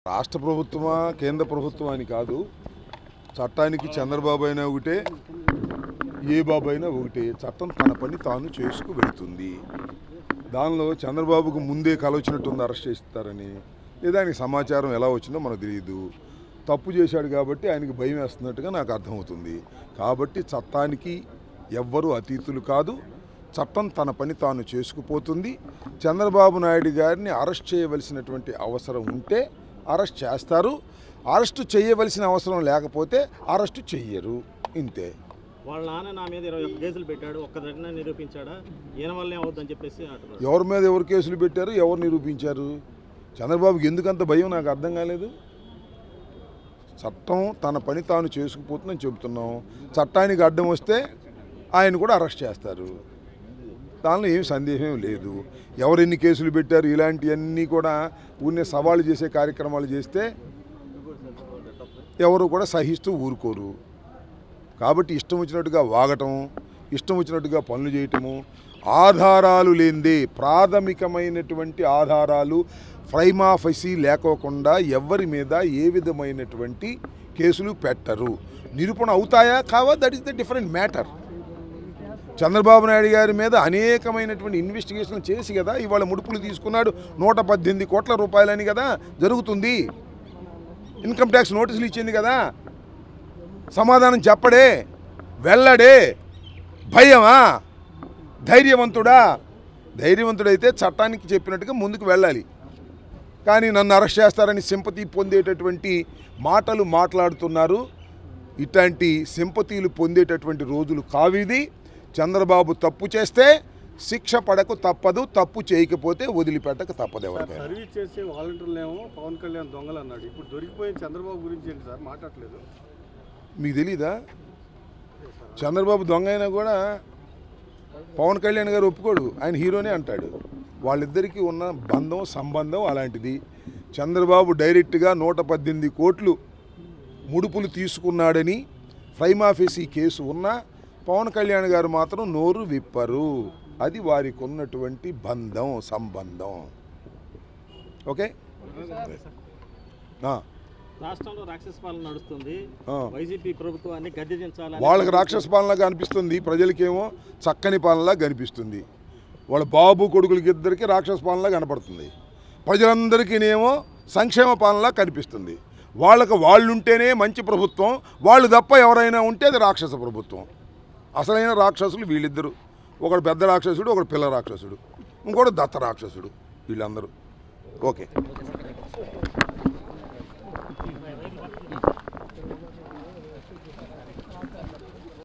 రాష్ట్ర ప్రభుత్వమా కేంద్ర ప్రభుత్వం అని కాదు చట్టానికి చంద్రబాబు అయినా ఒకటే ఏ బాబు అయినా ఒకటే చట్టం తన పని తాను చేసుకు వెళుతుంది దానిలో చంద్రబాబుకు ముందే కల వచ్చినట్టుంది అరెస్ట్ చేస్తారని లేదా ఆయనకి సమాచారం ఎలా వచ్చిందో మనకు తెలియదు తప్పు చేశాడు కాబట్టి ఆయనకి భయం వేస్తున్నట్టుగా నాకు అర్థమవుతుంది కాబట్టి చట్టానికి ఎవ్వరూ అతీతులు కాదు చట్టం తన పని తాను చేసుకుపోతుంది చంద్రబాబు నాయుడు గారిని అరెస్ట్ చేయవలసినటువంటి అవసరం ఉంటే అరెస్ట్ చేస్తారు అరెస్టు చేయవలసిన అవసరం లేకపోతే అరెస్టు చెయ్యరు ఇంతే వాళ్ళ నాన్న నా మీద ఇరవై ఒక్క కేసులు పెట్టాడు ఒక్క దగ్గర నిరూపించాడా ఈయన వల్లే అవుద్దని చెప్పేసి అంటున్నారు ఎవరి మీద ఎవరు కేసులు పెట్టారు ఎవరు నిరూపించారు చంద్రబాబుకి ఎందుకంత భయం నాకు అర్థం కాలేదు చట్టం తన పని తాను చేసుకుపోతుందని చెబుతున్నాం చట్టానికి అడ్డం వస్తే ఆయన కూడా అరెస్ట్ చేస్తారు దానిలో ఏం సందేహం లేదు ఎవరు ఎన్ని కేసులు పెట్టారు ఇలాంటివన్నీ కూడా ఊరినే సవాళ్ళు చేసే కార్యక్రమాలు చేస్తే ఎవరు కూడా సహిస్తూ ఊరుకోరు కాబట్టి ఇష్టం వచ్చినట్టుగా వాగటం ఇష్టం వచ్చినట్టుగా పనులు చేయటము ఆధారాలు లేనిదే ప్రాథమికమైనటువంటి ఆధారాలు ఫ్రైమాఫసి లేకోకుండా ఎవరి మీద ఏ విధమైనటువంటి కేసులు పెట్టరు నిరూపణ అవుతాయా కావా that is the different matter Chandrababu Naidu గారి మీద అనేకమైనటువంటి ఇన్వెస్టిగేషన్ చేసి కదా ఇవాళ ముడుపులు తీసుకున్నాడు నూట పద్దెనిమిది కోట్ల రూపాయలని కదా జరుగుతుంది ఇన్కమ్ ట్యాక్స్ నోటీసులు ఇచ్చింది కదా సమాధానం చెప్పడే వెళ్ళడే భయమా ధైర్యవంతుడా ధైర్యవంతుడైతే చట్టానికి చెప్పినట్టుగా ముందుకు వెళ్ళాలి కానీ నన్ను అరెస్ట్ చేస్తారని సింపతి పొందేటటువంటి మాటలు మాట్లాడుతున్నారు ఇట్లాంటి సింపతీలు పొందేటటువంటి రోజులు కావిది చంద్రబాబు తప్పు చేస్తే శిక్ష పడకు తప్పదు తప్పు చేయకపోతే వదిలిపెట్టక తప్పదు ఎవరికైనా సర్వీస్ చేసే వాలంటీర్లేమో పవన్ కళ్యాణ్ దొంగలు అన్నాడు ఇప్పుడు దొరికిపోయిన చంద్రబాబు గురించి ఏంటి సార్ మాట్లాడలేదు మీకు తెలీదా చంద్రబాబు దొంగ అయినా కూడా పవన్ కళ్యాణ్ గారు ఒప్పుకోడు ఆయన హీరోనే అంటాడు వాళ్ళిద్దరికీ ఉన్న బంధం సంబంధం అలాంటిది చంద్రబాబు డైరెక్ట్గా నూట పద్దెనిమిది కోట్లు ముడుపులు తీసుకున్నాడని ఫ్రైమాఫీసీ కేసు ఉన్నా పవన్ కళ్యాణ్ గారు మాత్రం నోరు విప్పరు అది వారికి ఉన్నటువంటి బంధం సంబంధం ఓకే ఆ, రాష్ట్రంలో రాక్షస పాలన నడుస్తుంది ఆ. వైసీపీ ప్రభుత్వాన్ని గద్దె దించాలని వాళ్ళకి రాక్షస పాలనగా అనిపిస్తుంది ప్రజలకేమో చక్కని పాలనలా కనిపిస్తుంది వాళ్ళ బాబు కొడుకులకి ఇద్దరికి రాక్షస పాలనలా కనపడుతుంది ప్రజలందరికీనేమో సంక్షేమ పాలనలా కనిపిస్తుంది వాళ్ళకి వాళ్ళు ఉంటేనే మంచి ప్రభుత్వం వాళ్ళు తప్ప ఎవరైనా ఉంటే అది రాక్షస ప్రభుత్వం అసలైన రాక్షసులు వీళ్ళిద్దరు ఒకడు పెద్ద రాక్షసుడు ఒకడు పిల్ల రాక్షసుడు ఇంకోటి దత్త రాక్షసుడు వీళ్ళందరూ ఓకే